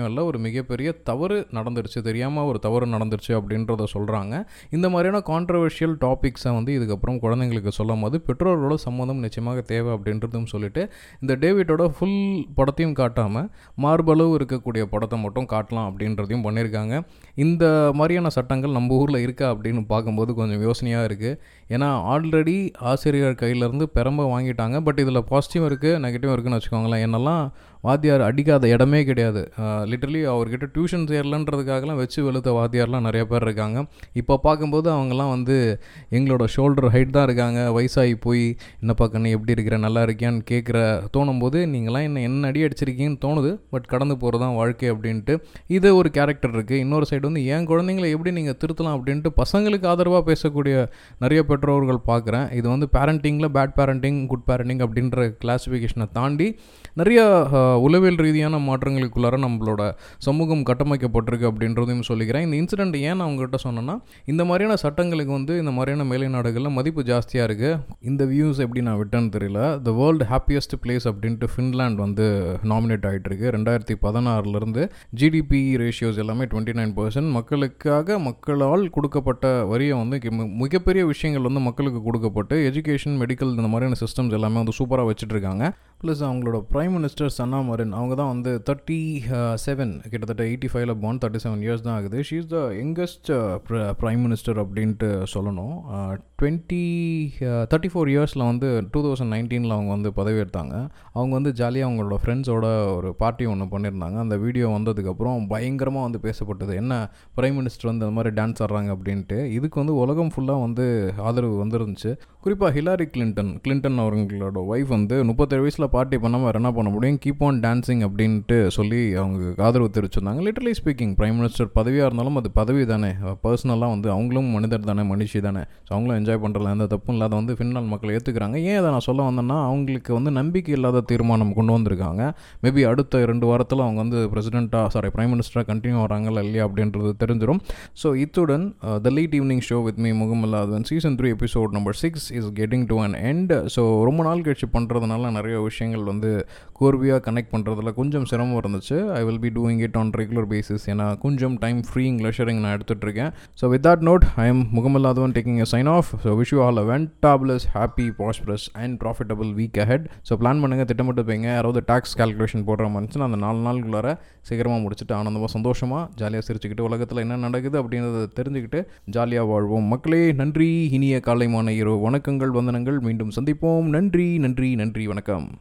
விஷயம் இல்லை ஒரு மிகப்பெரிய தவறு நடந்துருச்சு தெரியாமல் ஒரு தவறு நடந்துருச்சு அப்படின்றத சொல்கிறாங்க இந்த மாதிரியான கான்ட்ரவர்ஷியல் டாபிக்ஸை வந்து இதுக்கப்புறம் குழந்தைங்களுக்கு சொல்லும் போது பெற்றோர்களோட சம்மந்தம் நிச்சயமாக தேவை அப்படின்றதும் சொல்லிட்டு இந்த டேவிட்டோட ஃபுல் படத்தையும் காட்டாமல் மார்பளவு இருக்கக்கூடிய படத்தை மட்டும் காட்டலாம் அப்படின்றதையும் பண்ணியிருக்காங்க இந்த மாதிரியான சட்டங்கள் நம்ம ஊரில் இருக்கா அப்படின்னு பார்க்கும்போது கொஞ்சம் யோசனையாக இருக்குது ஏன்னா ஆல்ரெடி ஆசிரியர் கையிலேருந்து பெரம்ப வாங்கிட்டாங்க பட் இதில் பாசிட்டிவ் இருக்குது நெகட்டிவ் இருக்குன்னு வச்சுக்கோங்களேன் என்னெல்லாம் வாத்தியார் அடிக்காத இடமே கிடையாது லிட்டரலி அவர்கிட்ட டியூஷன் சேரலன்றதுக்காகலாம் வச்சு வெளுத்த வாத்தியார்லாம் நிறைய பேர் இருக்காங்க இப்போ பார்க்கும்போது அவங்கெல்லாம் வந்து எங்களோட ஷோல்டர் ஹைட் தான் இருக்காங்க வயசாகி போய் என்னப்பா கண்ணு எப்படி இருக்கிற நல்லா இருக்கியான்னு கேட்குற தோணும் போது நீங்களாம் என்ன என்ன அடி அடிச்சிருக்கீங்கன்னு தோணுது பட் கடந்து போகிறது தான் வாழ்க்கை அப்படின்ட்டு இது ஒரு கேரக்டர் இருக்குது இன்னொரு சைடு வந்து என் குழந்தைங்களை எப்படி நீங்கள் திருத்தலாம் அப்படின்ட்டு பசங்களுக்கு ஆதரவாக பேசக்கூடிய நிறைய பெற்றோர்கள் பார்க்குறேன் இது வந்து பேரண்டிங்கில் பேட் பேரண்டிங் குட் பேரண்டிங் அப்படின்ற கிளாஸிஃபிகேஷனை தாண்டி நிறைய உளவியல் ரீதியான மாற்றங்களுக்குள்ளார நம்மளோட சமூகம் கட்டமைக்கப்பட்டிருக்கு அப்படின்றதையும் சொல்லிக்கிறேன் இந்த இன்சிடெண்ட் ஏன் நான் உங்ககிட்ட சொன்னேன்னா இந்த மாதிரியான சட்டங்களுக்கு வந்து இந்த மாதிரியான மேலை நாடுகளில் மதிப்பு ஜாஸ்தியாக இருக்குது இந்த வியூஸ் எப்படி நான் விட்டேன்னு தெரியல த வேர்ல்டு ஹாப்பியஸ்ட் பிளேஸ் அப்படின்ட்டு ஃபின்லாண்ட் வந்து நாமினேட் ஆகிட்டு இருக்கு ரெண்டாயிரத்தி பதினாறுலேருந்து ஜிடிபி ரேஷியோஸ் எல்லாமே டுவெண்ட்டி நைன் பர்சன்ட் மக்களுக்காக மக்களால் கொடுக்கப்பட்ட வரியை வந்து மிகப்பெரிய விஷயங்கள் வந்து மக்களுக்கு கொடுக்கப்பட்டு எஜுகேஷன் மெடிக்கல் இந்த மாதிரியான சிஸ்டம்ஸ் எல்லாமே வந்து சூப்பராக வச்சுட்டு இருக்காங்க ப்ளஸ் அவங்களோட ப்ரைம் மினிஸ்டர் சன்னா மரின் அவங்க தான் வந்து தேர்ட்டி செவன் கிட்டத்தட்ட எயிட்டி ஃபைவ்ல பான் தேர்ட்டி செவன் இயர்ஸ் தான் ஆகுது she is the youngest prime minister அப்படின்ட்டு சொல்லணும் டுவெண்ட்டி தேர்ட்டி ஃபோர் இயர்ஸில் வந்து டூ தௌசண்ட் நைன்டீனில் அவங்க வந்து பதவி எடுத்தாங்க அவங்க வந்து ஜாலியாக அவங்களோட ஃப்ரெண்ட்ஸோட ஒரு பார்ட்டி ஒன்று பண்ணியிருந்தாங்க அந்த வீடியோ வந்ததுக்கப்புறம் பயங்கரமாக வந்து பேசப்பட்டது என்ன ப்ரைம் மினிஸ்டர் வந்து அந்த மாதிரி டான்ஸ் ஆடுறாங்க அப்படின்ட்டு இதுக்கு வந்து உலகம் ஃபுல்லாக வந்து ஆதரவு வந்துருந்துச்சு குறிப்பாக ஹிலாரி கிளின்டன் கிளின்டன் அவங்களோட ஒய்ஃப் வந்து முப்பத்தேழு வயசில் பார்ட்டி பண்ணாமல் வேறு என்ன பண்ண முடியும் கீப் ஆன் டான்ஸிங் அப்படின்ட்டு சொல்லி அவங்க ஆதரவு தெரிவிச்சிருந்தாங்க லிட்டரலி ஸ்பீக்கிங் பிரைம் மினிஸ்டர் பதவியாக இருந்தாலும் அது பதவி தானே பர்சனலாக வந்து அவங்களும் மனிதர் தானே மனுஷி தானே ஸோ அவங்களும் என்ஜாய் பண்ணுறதுல எந்த தப்பும் இல்லாத வந்து ஃபின்லால் மக்கள் ஏற்றுக்கிறாங்க ஏன் அதை நான் சொல்ல வந்தேன்னா அவங்களுக்கு வந்து நம்பிக்கை இல்லாத தீர்மானம் கொண்டு வந்திருக்காங்க மேபி அடுத்த ரெண்டு வாரத்தில் அவங்க வந்து பிரசிடெண்ட்டாக சாரி பிரைம் மினிஸ்டராக கண்டினியூ வராங்களா இல்லையா அப்படின்றது தெரிஞ்சிடும் ஸோ இத்துடன் the late evening show with me முகமல்லாதவன் season three episode number six is getting to an end so ரொம்ப நாள் கழிச்சு பண்ணுறதுனால நிறைய விஷயங்கள் வந்து கோர்வியாக கனெக்ட் பண்ணுறதுல கொஞ்சம் சிரமம் இருந்துச்சு I will be doing it on regular basis ஏன்னா கொஞ்சம் டைம் ஃப்ரீங் லெஷரிங் நான் எடுத்துகிட்ருக்கேன் so with that note I am முகமல்லாதவன் taking a sign off so wish you all a wonderful happy prosperous and profitable week ahead so plan பண்ணுங்கள் திட்டமிட்டு போய்ங்க யாராவது tax calculation போடுற மாதிரி அந்த நாலு நாளுக்குள்ளார சீக்கிரமாக முடிச்சுட்டு ஆனந்தமாக சந்தோஷமாக ஜாலியாக சிரிச்சுக்கிட்டு உலகத்தில் என்ன நடக்குது அப்படின்றத தெரிஞ்சுக்கிட்டு ஜாலியாக வாழ்வோம் மக்களே நன்றி இனிய காலைமான இரவு வணக்கங்கள் வந்தனங்கள் மீண்டும் சந்திப்போம் நன்றி நன்றி நன்றி வணக்கம்